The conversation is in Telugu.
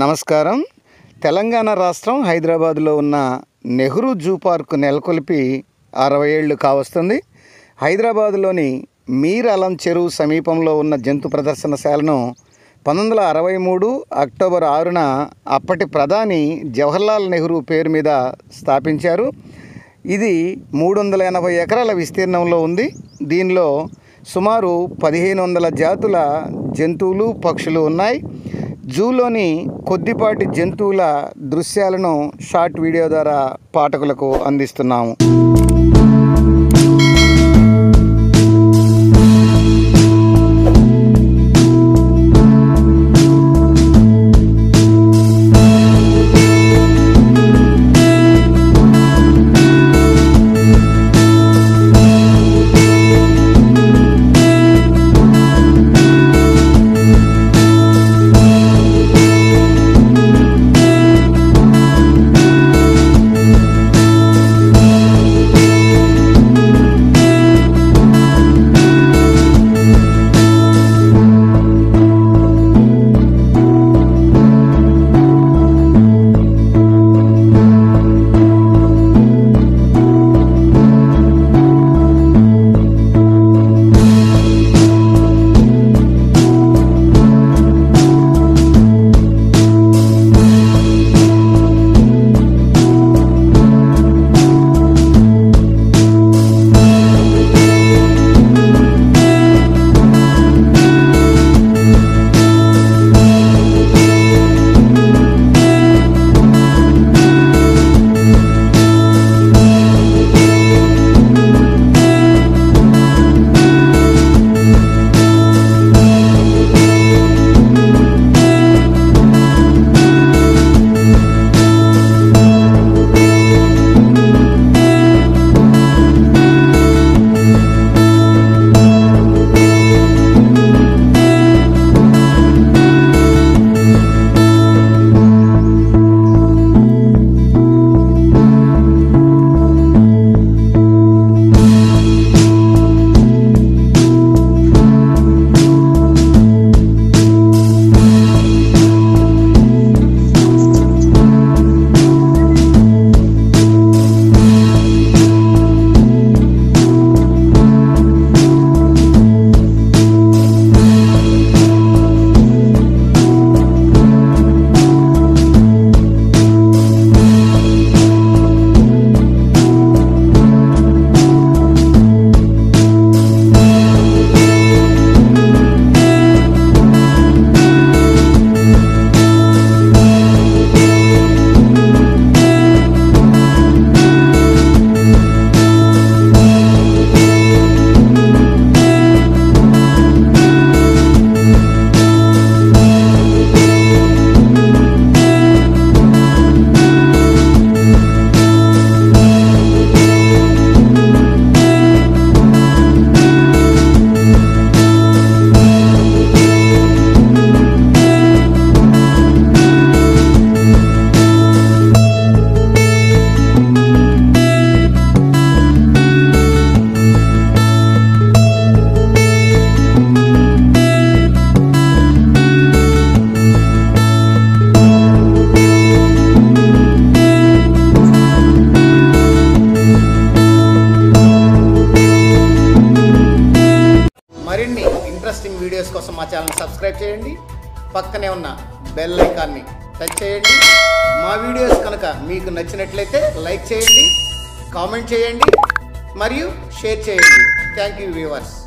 నమస్కారం తెలంగాణ రాష్ట్రం హైదరాబాద్లో ఉన్న నెహ్రూ జూ పార్క్ నెలకొల్పి అరవై ఏళ్ళు కావస్తుంది హైదరాబాద్లోని మీర్ అలం చెరువు సమీపంలో ఉన్న జంతు ప్రదర్శనశాలను పంతొమ్మిది వందల అరవై మూడు అక్టోబర్ ఆరున అప్పటి ప్రధాని జవహర్లాల్ నెహ్రూ పేరు మీద స్థాపించారు ఇది మూడు వందల ఎనభై ఎకరాల విస్తీర్ణంలో ఉంది దీనిలో సుమారు పదిహేను వందల జాతుల జంతువులు పక్షులు ఉన్నాయి జూలోని కొద్దిపాటి జంతువుల దృశ్యాలను షార్ట్ వీడియో ద్వారా పాఠకులకు అందిస్తున్నాము మరిన్ని ఇంట్రెస్టింగ్ వీడియోస్ కోసం మా ఛానల్ సబ్స్క్రైబ్ చేయండి పక్కనే ఉన్న బెల్ ఐకాన్ని టచ్ చేయండి మా వీడియోస్ కనుక మీకు నచ్చినట్లయితే లైక్ చేయండి కామెంట్ చేయండి మరియు షేర్ చేయండి థ్యాంక్ యూ వ్యూవర్స్